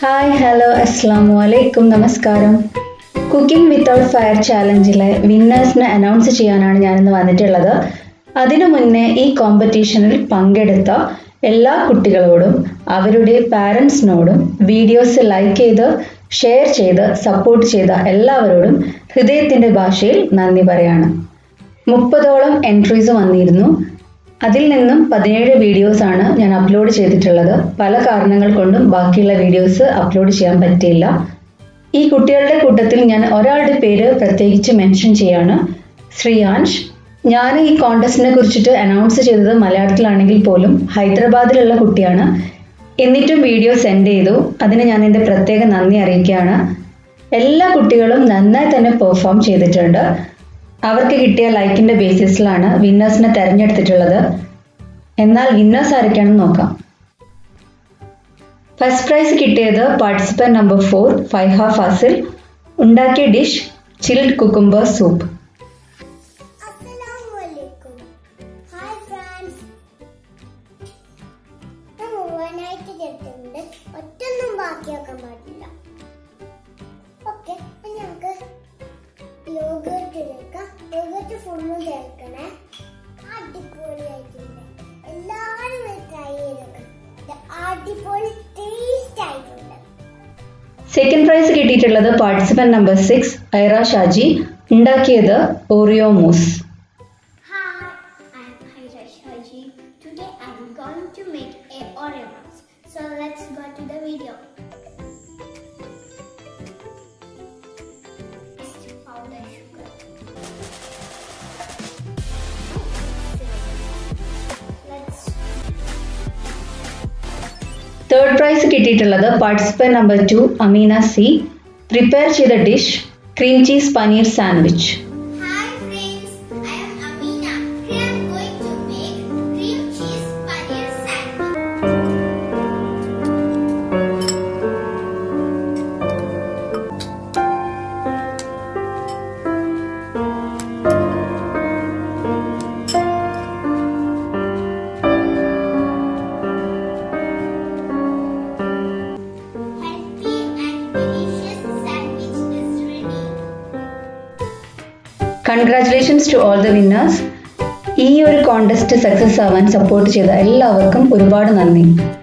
Hi hello അസ്സാമു അലൈക്കും നമസ്കാരം കുക്കിംഗ് വിത്തൗട്ട് ഫയർ ചാലഞ്ചിലെ വിന്നേഴ്സിനെ അനൗൺസ് ചെയ്യാനാണ് ഞാനിന്ന് വന്നിട്ടുള്ളത് അതിനു മുന്നേ ഈ കോമ്പറ്റീഷനിൽ പങ്കെടുത്ത എല്ലാ കുട്ടികളോടും അവരുടെ പാരൻസിനോടും വീഡിയോസ് ലൈക്ക് ചെയ്ത് ഷെയർ ചെയ്ത് സപ്പോർട്ട് ചെയ്ത എല്ലാവരോടും ഹൃദയത്തിൻ്റെ ഭാഷയിൽ നന്ദി പറയാണ് മുപ്പതോളം എൻട്രീസ് വന്നിരുന്നു അതിൽ നിന്നും പതിനേഴ് വീഡിയോസ് ആണ് ഞാൻ അപ്ലോഡ് ചെയ്തിട്ടുള്ളത് പല കാരണങ്ങൾ കൊണ്ടും ബാക്കിയുള്ള വീഡിയോസ് അപ്ലോഡ് ചെയ്യാൻ പറ്റിയില്ല ഈ കുട്ടികളുടെ കൂട്ടത്തിൽ ഞാൻ ഒരാളുടെ പേര് പ്രത്യേകിച്ച് മെൻഷൻ ചെയ്യാണ് ശ്രീയാൻഷ് ഞാൻ ഈ കോണ്ടസ്റ്റിനെ കുറിച്ചിട്ട് അനൗൺസ് ചെയ്തത് മലയാളത്തിലാണെങ്കിൽ പോലും ഹൈദരാബാദിലുള്ള കുട്ടിയാണ് എന്നിട്ടും വീഡിയോ സെൻഡ് ചെയ്തു അതിന് ഞാൻ എൻ്റെ പ്രത്യേക നന്ദി അറിയിക്കുകയാണ് എല്ലാ കുട്ടികളും നന്നായി തന്നെ പെർഫോം ചെയ്തിട്ടുണ്ട് അവർക്ക് കിട്ടിയ ലൈക്കിന്റെ ബേസിസിലാണ് വിന്നേഴ്സിനെ തെരഞ്ഞെടുത്തിട്ടുള്ളത് എന്നാൽ വിന്നേഴ്സ് ആരൊക്കെയാണെന്ന് നോക്കാം ഫസ്റ്റ് പ്രൈസ് കിട്ടിയത് participant number four Faiha Fazil ഉണ്ടാക്കിയ ഡിഷ് ചിൽഡ് കുക്കുംബർ സൂപ്പ് അസ്സലാമലൈക്കും ഹായ് ഫ്രണ്ട്സ് ഇത് മുഴുവനായിട്ട് ചേർത്തിട്ടുണ്ട് ഒറ്റൊന്നും ബാക്കിയാക്കാൻ പാടില്ല ഓക്കെ ഞങ്ങൾക്ക് യോഗേർട്ട് ചേർക്കാം യോഗേർട്ട് ഫുള്ളും ചേർക്കണേ അടിപൊളിയായിട്ടുണ്ട് എല്ലാവരും ട്രൈ ചെയ്തേക്കണം ഇത് അടിപൊളി ടേസ്റ്റ് ആയിട്ടുണ്ട് സെക്കൻഡ് പ്രൈസ് കിട്ടിയിട്ടുള്ളത് participant number six Aira Shaji ഉണ്ടാക്കിയത് Oreo mousse Hi, I'm Haira Shaji. Today I'm going to make a Oreo mouse. So let's go to the video. Next, powder sugar. Let's third prize കിട്ടിയിട്ടുള്ളത് participant number two Ameena C prepare ചെയ്ത dish cream cheese paneer sandwich Hi friends, I am Amina. Here I'm going to make cream cheese paneer sandwich. Healthy and delicious sandwich is ready. Congratulations to all the winners ഈ ഒരു contest success ആവാൻ support ചെയ്ത എല്ലാവർക്കും ഒരുപാട് നന്ദി